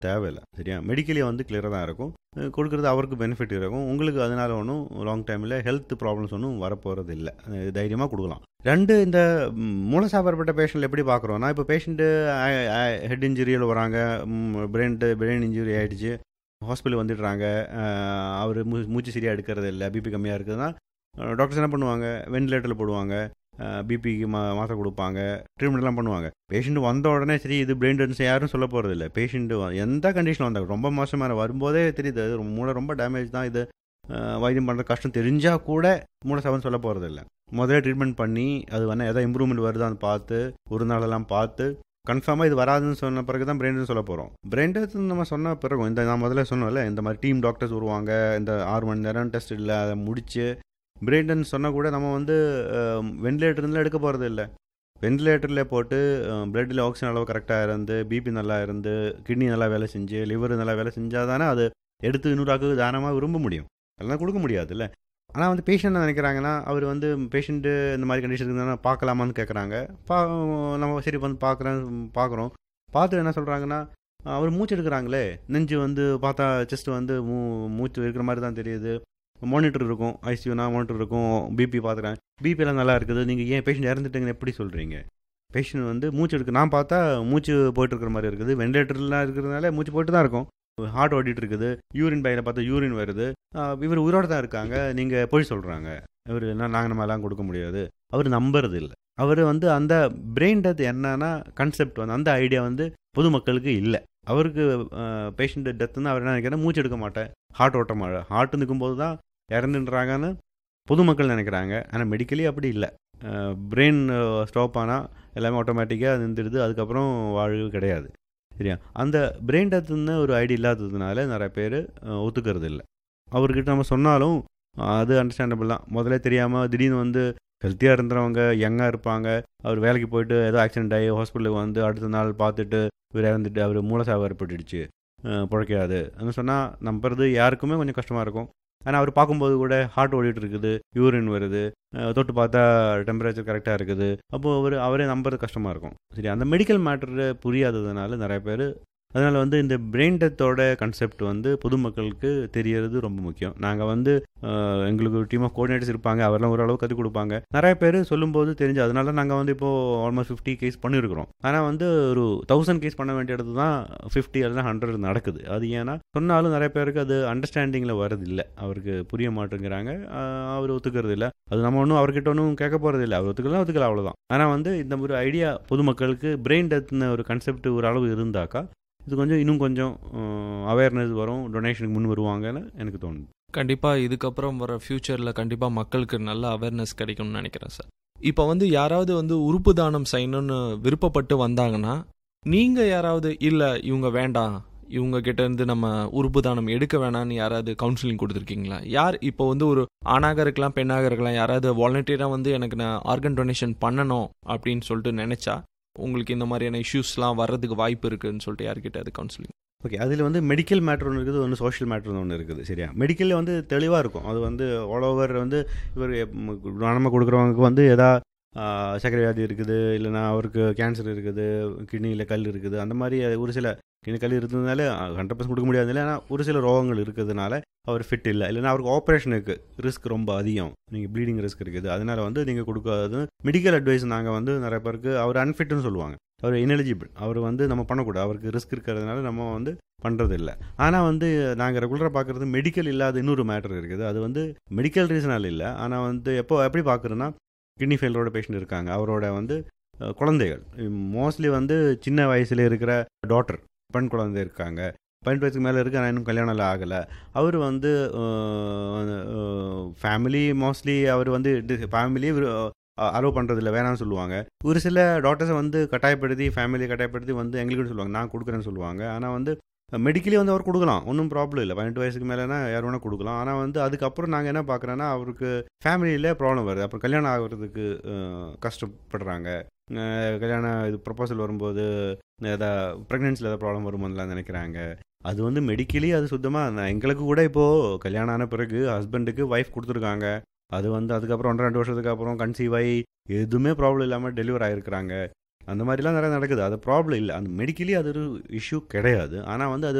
தேவையில்லை சரியா மெடிக்கலி வந்து கிளியராக தான் இருக்கும் அஹ் கொடுக்குறது அவருக்கு பெனிஃபிட் இருக்கும் உங்களுக்கு அதனால ஒன்றும் லாங் டைமில் ஹெல்த் ப்ராப்ளம்ஸ் ஒன்றும் வரப்போகிறது இல்லை தைரியமாக கொடுக்கலாம் ரெண்டு இந்த ம், மூலசாபரப்பட்ட பேஷண்ட் எப்படி பார்க்குறோன்னா இப்போ பேஷண்ட்டு ஹெட் இன்ஜுரியில் வராங்க பிரெயின் பிரெயின் இன்ஜுரி ஆகிடுச்சு ஹாஸ்பிட்டல் வந்துடுறாங்க அவர் மூ மூச்சு சரியாக எடுக்கிறது இல்லை பிபி கம்மியாக இருக்குதுன்னா டாக்டர்ஸ் என்ன பண்ணுவாங்க வெண்டிலேட்டரில் போடுவாங்க பிபிக்கு மா மாத்திரை கொடுப்பாங்க ட்ரீட்மெண்ட்லாம் பண்ணுவாங்க பேஷண்ட் வந்த உடனே சரி இது பிரெயின் டென்ஸ் யாரும் சொல்ல போகிறது இல்லை பேஷண்ட் எந்த கண்டிஷனில் வந்தாங்க ரொம்ப மோசமான வரும்போதே தெரியுது அது ரொம்ப- மூளை ரொம்ப டேமேஜ் தான் இது அஹ், வைத்தியம் பண்ணுறது கஷ்டம் தெரிஞ்சால் கூட மூளை சவன் சொல்ல போகிறது இல்லை முதல்ல ட்ரீட்மெண்ட் பண்ணி அது வேணால் எதாவது இம்ப்ரூவ்மெண்ட் வருதான்னு பார்த்து ஒரு நாளெல்லாம் பார்த்து கன்ஃபார்மாக இது வராதுன்னு சொன்ன பிறகு தான் பிரெயின் சொல்ல போகிறோம் பிரெயின் டெத் நம்ம சொன்ன பிறகு இந்த நான் முதல்ல சொன்னோம்ல இந்த மாதிரி டீம் டாக்டர்ஸ் வருவாங்க இந்த ஆறு மணி நேரம் டெஸ்ட் இல்லை அதை முடிச்சு பிரெயின் டெத் சொன்னால் கூட நம்ம வந்து வெண்டிலேட்டர்லாம் எடுக்க போகிறது இல்லை வெண்டிலேட்டரில் போட்டு பிளட்டில் ஆக்சிஜன் அளவு கரெக்டாக இருந்து பிபி நல்லா இருந்து கிட்னி நல்லா வேலை செஞ்சு லிவர் நல்லா வேலை செஞ்சால் தானே அது எடுத்து இன்னொரு தானமாக விரும்ப முடியும் அதெல்லாம் கொடுக்க முடியாதுல்ல ஆனால் வந்து பேஷண்ட் என்ன நினைக்கிறாங்கன்னா அவர் வந்து பேஷண்ட்டு இந்த மாதிரி கண்டிஷன் இருந்தால் பார்க்கலாமான்னு கேட்குறாங்க பா நம்ம சரி வந்து பார்க்குறேன் பார்க்குறோம் பார்த்து என்ன சொல்கிறாங்கன்னா அவர் மூச்சு எடுக்கிறாங்களே நெஞ்சு வந்து பார்த்தா செஸ்ட் வந்து மூ மூச்சு இருக்கிற மாதிரி தான் தெரியுது மானிட்டர் இருக்கும் ஐசியூனா மானிட்டர் இருக்கும் பிபி பார்த்துக்கிறேன் பிபிலாம் நல்லா இருக்குது நீங்கள் ஏன் பேஷண்ட் இறந்துட்டீங்கன்னு எப்படி சொல்கிறீங்க பேஷண்ட் வந்து மூச்சு எடுக்க நான் பார்த்தா மூச்சு போயிட்டு இருக்கிற மாதிரி இருக்குது வெண்டிலேட்டர்லாம் இருக்கிறதுனால மூச்சு போயிட்டு தான் இருக்கும் ஹார்ட் ஓடிட்டு இருக்குது யூரின் பையில் பார்த்தா யூரின் வருது ஆஹ் இவர் உயிரோடு தான் இருக்காங்க நீங்கள் பொய் சொல்கிறாங்க இவர் என்ன நாங்கள் நம்மலாம் கொடுக்க முடியாது அவர் நம்புறது இல்லை அவர் வந்து அந்த பிரெயின் டெத் என்னன்னா கன்செப்ட் வந்து அந்த ஐடியா வந்து பொதுமக்களுக்கு இல்லை அவருக்கு பேஷண்ட் டெத்துன்னு அவர் என்ன நினைக்கிறேன் மூச்சு எடுக்க மாட்டேன் ஹார்ட் ஓட்ட மாட்டேன் ஹார்ட் நிற்கும்போது தான் இறந்துன்றாங்கன்னு பொதுமக்கள் நினைக்கிறாங்க ஆனால் மெடிக்கலி அப்படி இல்லை பிரெயின் ஸ்டாப் ஆனால் எல்லாமே ஆட்டோமேட்டிக்காக நின்றுடுது அதுக்கப்புறம் வாழ்வு கிடையாது சரியா அந்த பிரெயின் டெத்துன்னு ஒரு ஐடியா இல்லாததுனால நிறைய பேர் ஒத்துக்கிறது இல்லை அவர்கிட்ட நம்ம சொன்னாலும் அது அண்டர்ஸ்டாண்டபிள் தான் முதல்ல தெரியாமல் திடீர்னு வந்து ஹெல்த்தியாக இருந்தவங்க யங்காக இருப்பாங்க அவர் வேலைக்கு போயிட்டு ஏதோ ஆக்சிடென்ட் ஆகி ஹாஸ்பிட்டலுக்கு வந்து அடுத்த நாள் பார்த்துட்டு இவர் இறந்துட்டு அவர் மூலசாவு ஏற்பட்டுடுச்சு அஹ் பிழைக்காது அப்படின்னு சொன்னால் நம்புறது யாருக்குமே கொஞ்சம் கஷ்டமாக இருக்கும் ஆனால் அவர் பார்க்கும்போது கூட ஹார்ட் ஓடிட்டு இருக்குது யூரின் வருது அஹ் தொட்டு பார்த்தா டெம்பரேச்சர் கரெக்டாக இருக்குது அப்போது அவர் அவரே நம்புறது கஷ்டமாக இருக்கும் சரி அந்த மெடிக்கல் மேட்ரு புரியாததுனால நிறைய பேர் அதனால் வந்து இந்த பிரெயின் டெத்தோட கன்செப்ட் வந்து பொதுமக்களுக்கு தெரியறது ரொம்ப முக்கியம் நாங்கள் வந்து அஹ், எங்களுக்கு ஒரு டீம் ஆஃப் கோஆர்டினேட்டர்ஸ் இருப்பாங்க அவரெல்லாம் ஓரளவு கற்றுக் கொடுப்பாங்க நிறைய பேர் சொல்லும்போது தெரிஞ்சு அதனால நாங்கள் வந்து இப்போது ஆல்மோஸ்ட் ஃபிஃப்டி கேஸ் பண்ணியிருக்கிறோம் ஆனால் வந்து ஒரு தௌசண்ட் கேஸ் பண்ண வேண்டிய இடத்து தான் ஃபிஃப்டி அல்லது ஹண்ட்ரட் நடக்குது அது ஏன்னா சொன்னாலும் நிறைய பேருக்கு அது அண்டர்ஸ்டாண்டிங்கில் வரது இல்லை அவருக்கு புரிய மாட்டேங்கிறாங்க அஹ், அவர் ஒத்துக்கிறது இல்லை அது நம்ம ஒன்றும் அவர்கிட்ட ஒன்றும் கேட்க போகிறது இல்லை அவர் ஒத்துக்கலாம் ஒத்துக்கலாம் அவ்வளோதான் ஆனால் வந்து இந்த ஒரு ஐடியா பொதுமக்களுக்கு பிரெயின் டெத்னு ஒரு கன்செப்ட் ஒரு அளவு இருந்தாக்கா இது கொஞ்சம் இன்னும் கொஞ்சம் அவேர்னஸ் வரும் டொனேஷனுக்கு முன் வருவாங்கன்னு எனக்கு தோணுது கண்டிப்பாக இதுக்கப்புறம் வர ஃப்யூச்சரில் கண்டிப்பாக மக்களுக்கு நல்ல அவேர்னஸ் கிடைக்கும்னு நினைக்கிறேன் சார் இப்போ வந்து யாராவது வந்து உறுப்பு தானம் செய்யணும்னு விருப்பப்பட்டு வந்தாங்கன்னா நீங்கள் யாராவது இல்லை இவங்க வேண்டாம் இவங்க கிட்ட இருந்து நம்ம உறுப்பு தானம் எடுக்க வேணாம்னு யாராவது கவுன்சிலிங் கொடுத்துருக்கீங்களா யார் இப்போ வந்து ஒரு ஆணாக இருக்கலாம் பெண்ணாக இருக்கலாம் யாராவது வாலண்டியராக வந்து எனக்கு நான் ஆர்கன் டொனேஷன் பண்ணணும் அப்படின்னு சொல்லிட்டு நினச்சா உங்களுக்கு இந்த மாதிரியான இஷ்யூஸ்லாம் வர்றதுக்கு வாய்ப்பு இருக்குன்னு சொல்லிட்டு யார்கிட்ட அது கவுன்சிலிங் ஓகே அதில் வந்து மெடிக்கல் மேட்ரு ஒன்று இருக்குது ஒன்று சோஷியல் மேட்ரு ஒன்று இருக்குது சரியா மெடிக்கலில் வந்து தெளிவாக இருக்கும் அது வந்து ஆல் ஓவர் வந்து இவர் நம்ம கொடுக்குறவங்களுக்கு வந்து எதா ஆஹ், சர்க்கரை வியாதி இருக்குது இல்லைனா அவருக்கு கேன்சர் இருக்குது கிட்னியில் கல் இருக்குது அந்த மாதிரி ஒரு சில கிட்னி கல் இருந்ததுனால ஹண்ட்ரட் பர்சன்ட் கொடுக்க முடியாது இல்லை ஆனால் ஒரு சில ரோகங்கள் இருக்கிறதுனால அவர் ஃபிட் இல்லை இல்லைனா அவருக்கு ஆப்ரேஷனுக்கு ரிஸ்க் ரொம்ப அதிகம் நீங்கள் ப்ளீடிங் ரிஸ்க் இருக்குது அதனால வந்து நீங்கள் கொடுக்காது மெடிக்கல் அட்வைஸ் நாங்கள் வந்து நிறைய பேருக்கு அவர் அன்ஃபிட்னு சொல்லுவாங்க அவர் இனெலிஜிபிள் அவர் வந்து நம்ம பண்ணக்கூடாது அவருக்கு ரிஸ்க் இருக்கிறதுனால நம்ம வந்து பண்ணுறது இல்லை ஆனால் வந்து நாங்கள் ரெகுலராக பார்க்குறது மெடிக்கல் இல்லாத இன்னொரு மேட்டர் இருக்குது அது வந்து மெடிக்கல் ரீசனால் இல்லை ஆனால் வந்து எப்போ எப்படி பார்க்குறோன்னா கிட்னி ஃபெயிலரோட பேஷண்ட் இருக்காங்க அவரோட வந்து அஹ், குழந்தைகள் மோஸ்ட்லி வந்து சின்ன வயசுல இருக்கிற டாட்டர் பெண் குழந்தை இருக்காங்க பதினெட்டு வயசுக்கு மேலே இருக்கு ஆனால் இன்னும் கல்யாணம் எல்லாம் ஆகலை அவர் வந்து ஃபேமிலி மோஸ்ட்லி அவர் வந்து ஃபேமிலியே அலோவ் பண்ணுறதில்ல வேணாம்னு சொல்லுவாங்க ஒரு சில டாக்டர்ஸை வந்து கட்டாயப்படுத்தி ஃபேமிலியை கட்டாயப்படுத்தி வந்து எங்களுக்கு சொல்லுவாங்க நான் கொடுக்குறேன்னு சொல்லுவாங்க ஆனால் வந்து மெடிக்கலி வந்து அவர் கொடுக்கலாம் ஒன்றும் ப்ராப்ளம் இல்லை பதினெட்டு வயசுக்கு மேலேனா யார் வேணால் கொடுக்கலாம் ஆனால் வந்து அதுக்கப்புறம் நாங்கள் என்ன பார்க்குறோன்னா அவருக்கு ஃபேமிலியில் ப்ராப்ளம் வருது அப்புறம் கல்யாணம் ஆகிறதுக்கு அஹ், கஷ்டப்படுறாங்க அஹ், கல்யாணம் இது ப்ரொபோசல் வரும்போது எதாவது ப்ரெக்னென்சியில் ஏதாவது ப்ராப்ளம் வரும்போதுலாம் நினைக்கிறாங்க அது வந்து மெடிக்கலி அது சுத்தமாக எங்களுக்கு கூட இப்போது கல்யாணம் ஆன பிறகு ஹஸ்பண்டுக்கு ஒய்ஃப் கொடுத்துருக்காங்க அது வந்து அதுக்கப்புறம் ஒன்றரை ரெண்டு வருஷத்துக்கு அப்புறம் கன்சீவ் ஆகி எதுவுமே ப்ராப்ளம் இல்லாமல் டெலிவர் ஆகிருக்கிறாங்க அந்த மாதிரிலாம் நிறைய நடக்குது அது ப்ராப்ளம் இல்லை அந்த மெடிக்கலி அது ஒரு இஷ்யூ கிடையாது ஆனால் வந்து அது